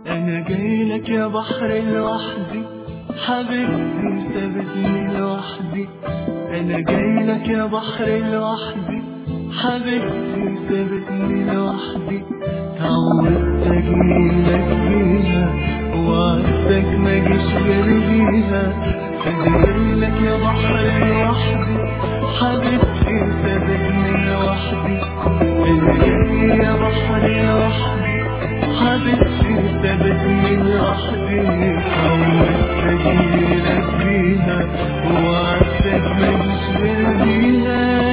انا جايلك يا بحر لوحدي حبيبتي سابتني لوحدي انا جايلك يا بحر لوحدي حبيبتي سابتني لوحدي تعودت اجيلك بيها وعدتك ما جيش غير بيها انا جايلك يا بحر لوحدي حبيبتي سابتني لوحدي انا جاي يا بحر لوحدي حبيبتي سابتني لوحدي حاولت اجيلك بيها وعدتك ما جيش غير بيها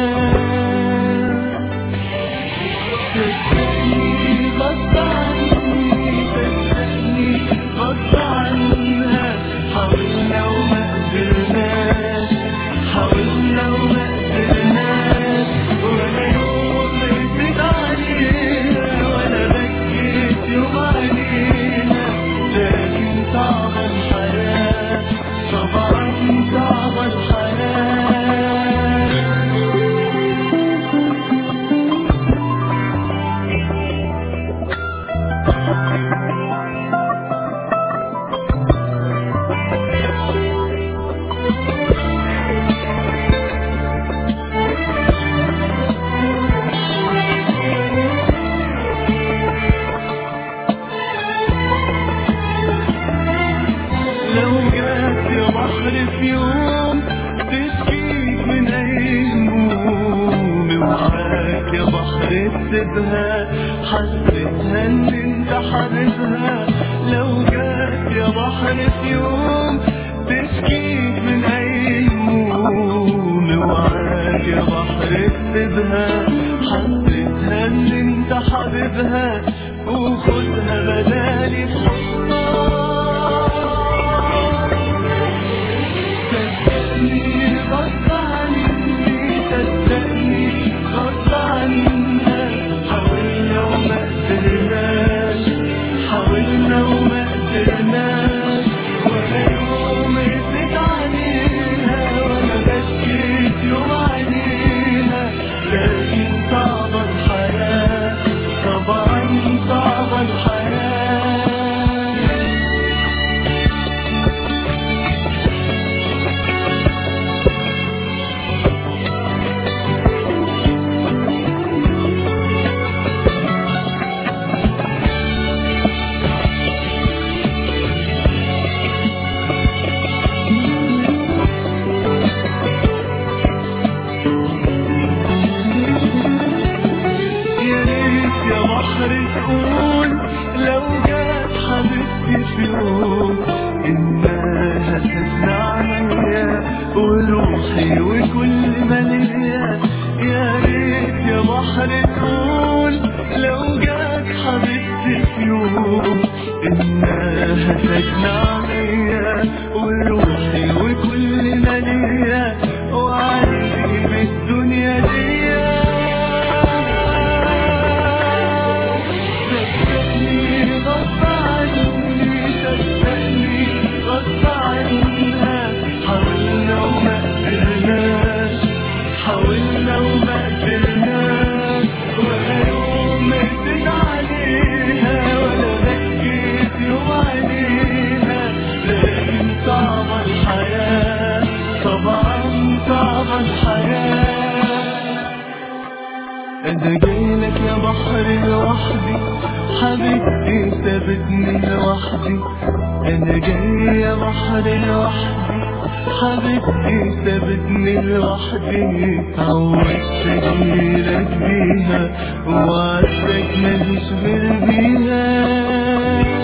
صدقني غصب عني صدقني غصب عنها حاولنا وما قدرناش حاولنا وما قدرناش ولا يوم رسيت علينا ولا بكيت يوم علينا لكن صعبة الحياة طبعا صعبة الحياة لو جات يا بحر في يوم تشكيك من اي هموم وعاك يا بحر تسيبها حسيتها ان انت حبيبها لو جات يا بحر في يوم تشكيك من اي هموم وعاك يا بحر تسيبها حسيتها ان انت حبيبها وخدها بدالي في حضنك صدقني غصب عني صدقني غصب عنها حاولنا وما قدرناش حاولنا وما قدرناش ولا يوم رسيت عليها ولا بكيت يوم عليها لكن صعبة الحياة طبعا صعبة الحياة يا ريت يا بحر تقول لو جات حبيبتي في يوم انها تسمع عليا وروحي وكل ما ليا يا ريت يا بحر تقول لو جات حبيبتي في يوم انها تسمع عليا وروحي وكل ما ليا وعندي بالدنيا دي صدقني غصب عني صدقني غصب عنها حاولنا وما قدرناش حاولنا وما قدرناش ولا يوم رسيت عليها ولا بكيت يوم عليها لكن صعبة الحياة طبعا صعبة الحياة انا جايلك يا بحر لوحدي حبيبتي سابتني لوحدي انا جاي يا بحر لوحدي حبيبتي سابتني لوحدي عودت اجيلك بيها وعدتك ماليش غير بيها